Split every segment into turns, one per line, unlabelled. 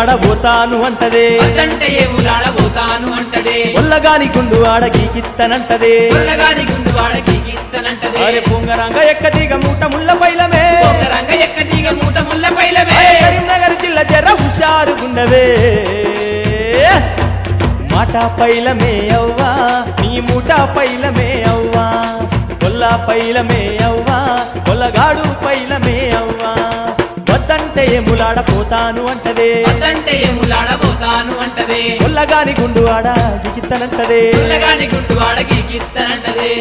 ఏములాడబోతాను అంటదే
వద్దంటే ఏములాడబోతాను అంటదే
ఒల్లగాని గుండు ఆడ గీకిత్తనంటదే
పుల్లగాని గుండు వాడకి గీత్తనంటదే
అరే పొంగరంగ ఎక్కదిగ మూట ముళ్ళ పైలమే
ఒక రంగ ఎక్కటీగ మూట ముల్ల పైలమే
అరే కరీంనగర్ జిల్లా జర హుషారు గుండవే మాట పైలమే అవ్వా నీ మూట పైలమే అవ్వా కొల్ల పైలమే అవ్వా కొల్లగాడు పైలమే అవ్వా వద్దంటే ఏములాడపోతాను అంటదే
వద్దంటే ఏములాడబోతాను అంటదే
కొల్లగాని గుండు ఆడ దిగిత్తనంటదే
పుల్లగాని గుండు వాడకి గీత్తనంటదే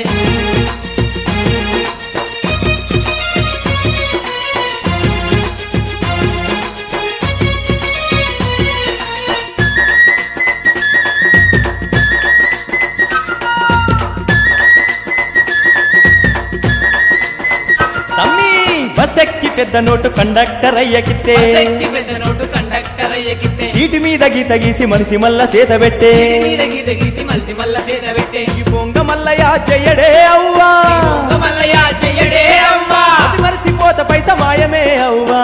తమ్మి బస్సెక్కి పెద్ద నోటు కండక్టర్ అయ్యకితే
బస్సెక్కి పెద్ద నోటు కండక్టర్ అయ్యకితే
సీటు మీద గీత గీసి మనిషి మల్ల చేత పెట్టే
ఇంటి మీద గీత గీసి మలిసి మల్ల చేత పెట్టే
ఈ పొంగ మల్లయ్య చెయ్యడే అవ్వా
దొంగ మల్లయ్య చెయ్యడే అమ్మా
అది మరిసిపోత పైస మాయమే అవ్వా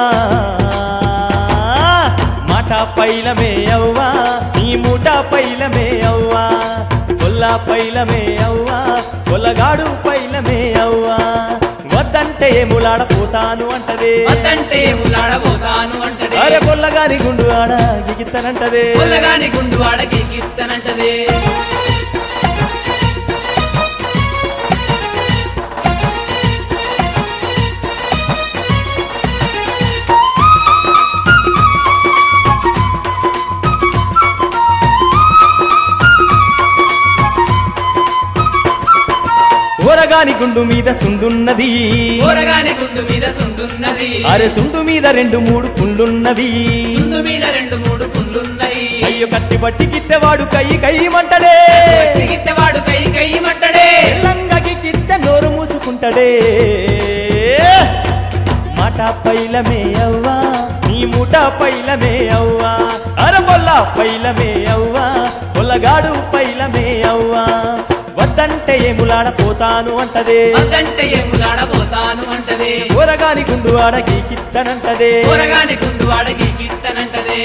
మాట పైలమే అవ్వా నీ మూట పైలమే అవ్వా కొల్ల పైలమే అవ్వా కొల్లగాడు పైలమే అవ్వా వద్దంటే ఏములాడపోతాను అంటదే
వద్దంటే ఏములాడబోతాను అంటదే
అరే కొల్లగాని గుండు ఆడ గిగిత్తనంటదే
పుల్లగాని గుండు వాడకి గీత్తనంటదే
ఊరగాని గుండు మీద సుండున్నది
కూరగాని గుండు మీద సుండున్నది
అరే సుండు మీద రెండు మూడు పుండున్నవి
సుండు మీద రెండు మూడు పుండ్లున్నాయి
అయ్యో కత్తి పట్టి కిత్తెవాడు కై కై మంటడే
వాడు కై కై మంటడే
లంగకి కిత్తె నోరు మూసుకుంటడే మాట పైలమే అవ్వా నీ మూట పైలమే అవ్వా అరబొల్ల పైలమే అవ్వా పొల్లగాడు పైలమే అవ్వా వద్దంటే ఏములాడపోతాను అంటదే
వద్దంటే ఏములాడబోతాను అంటదే
ఊరగాని గుండు ఆడ గీకిత్తనంటదే
కూరగాని గుండు వాడకి గీత్తనంటదే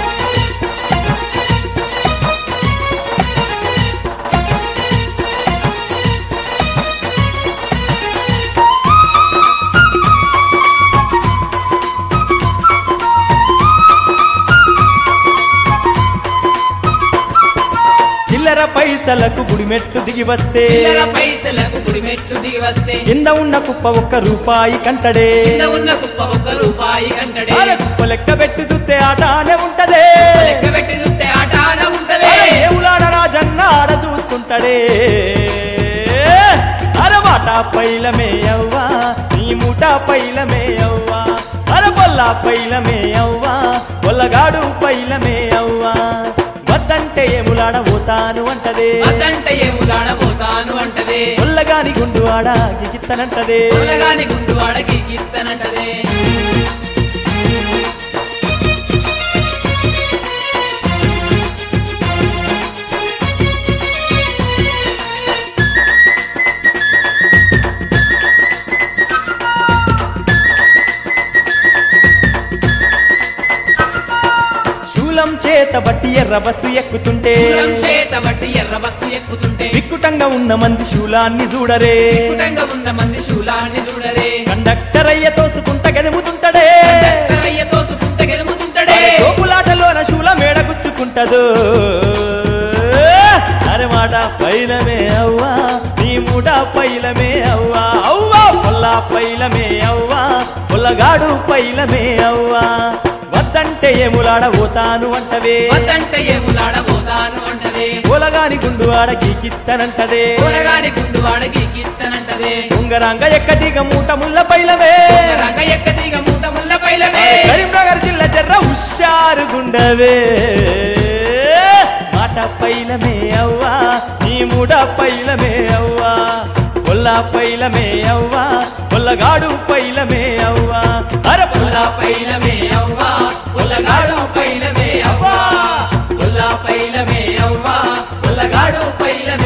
చిల్లర పైసలకు గుడిమెట్టు దిగి వస్తే
చిల్లర పైసలకు గుడి మెట్లు దిగి వస్తే
కింద ఉన్న కుప్ప ఒక్క రూపాయి కంటడే
కింద ఉన్న కుప్ప ఒక్క రూపాయి కంటడే
అరే కుప్ప లెక్క పెట్టి చూస్తే ఆటానే ఉంటదే
లెక్క పెట్టి చూస్తే ఆటాన ఉంటదే
అరే ఏవులాడ రాజన్న ఆడ చూస్తుంటడే అరమాట పైలమే అవ్వా నీ మూట పైలమే అవ్వా అరబొల్ల పైలమే అవ్వా పొల్లగాడు పైలమే అవ్వా వద్దంటే ఏములాడబోతాను అంటదే
వద్దంటే ఏములాడబోతాను అంటదే
పొల్లగాని గుండు ఆడ గిగిత్తనంటదే
పుల్లగాని గుండు వాడకి గీత్తనంటదే
శూలం చేత బట్టి ఎర్ర బస్సు ఎక్కుతుంటే
దూరం చేత బట్టి ఎర్ర బస్సు ఎక్కుతుంటే
విక్కుటంగా ఉన్న మంది శూలాన్ని చూడరే
కుటంగా ఉన్న మంది శూలాన్ని చూడరే
కండక్టర్ అయ్య తోసుకుంట గెలుముతుంటడే
కండక్టరయ్య తోసుకుంట గెలుముతుంటడే
తోపులాటలోన శూల మేడగుచ్చుకుంటదు అరే మాట పైలమే అవ్వా నీ మూట పైలమే అవ్వా అవ్వా పొల్ల పైలమే అవ్వా పొల్లగాడు పైలమే అవ్వా వద్దంటే ఏములాడబోతాను అంటవే
వద్దంటే ఏములాడబోతాను అంటదే
పొలగాని గుండు ఆడ గీకిత్తనంటదే
కూరగాని గుండు వాడకి గీత్తనంటదే
ఉంగరాంగ ఎక్కదిగ మూట ముళ్ళ పైలమే
రంగ ఎక్కదిగ మూట ముల్ల పైలమే
కరీంనగర్ జిల్లా జర్ర హుషారు గుండవే మాట పైలమే అవ్వా నీ మూడ పైలమే అవ్వా కొల్ల పైలమే అవ్వా కొల్లగాడు పైలమే అవ్వా అర
పుల్ల పైలమే అవ్వా పుల్లగాడు పైలమే అవ్వా పుల్ల పైలమే అవ్వా పుల్లగాడు పైలమే